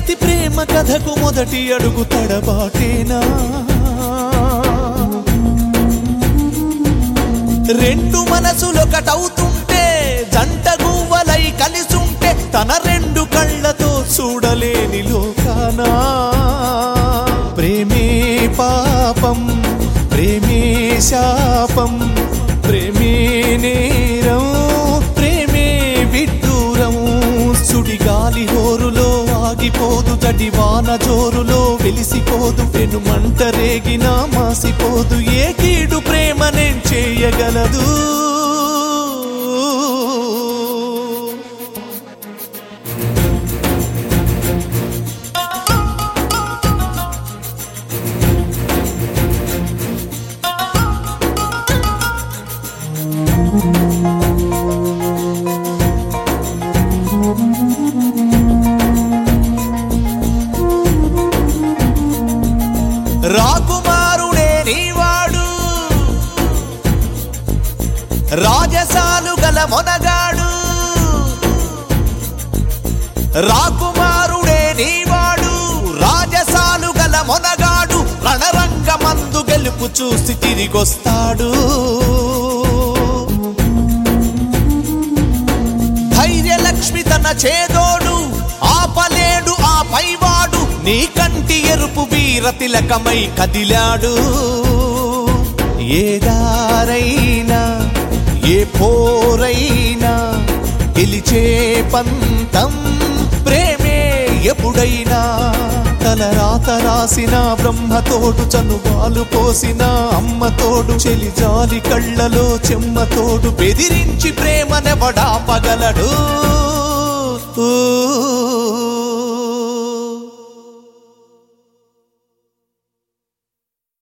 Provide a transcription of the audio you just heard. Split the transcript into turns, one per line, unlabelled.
ప్రతి ప్రేమ కథకు మొదటి అడుగు తడబాటేనా రెండు మనసులొకటవుతుంటే జంట గువ్వలై కలిసుంటే తన రెండు కళ్ళతో చూడలేని లోకానా ప్రేమే పాపం ప్రేమే శాపం ప్రేమే నేరం ప్రేమే విడ్డూరం సుడిగాలి హోరులో ఆగిపోదు జడివాన జోరులో వెలిసిపోదు పెను మంట రేగినా మాసిపోదు ఏ కీడు ప్రేమనే చేయగలదు రాకుమారుడే నీవాడు రాజసాలు గల మొనగాడు రాకుమారుడే నీవాడు రాజసాలు గల మొనగాడు రణరంగమందు గెలుపు చూసి తిరిగొస్తాడు ధైర్యలక్ష్మి తన చేదోడు ఆపలేడు ఆ పైవాడు నీ కంటి ఎరుపు వీర తిలకమై కదిలాడు ఏ దారైనా ఏ పోరైనా గెలిచే పంతం ప్రేమే ఎప్పుడైనా తల రాత రాసిన బ్రహ్మతోడు చనువాలు పోసిన అమ్మతోడు చెలి జాలి కళ్ళలో చెమ్మతోడు బెదిరించి ప్రేమనెవడా పగలడు ఊ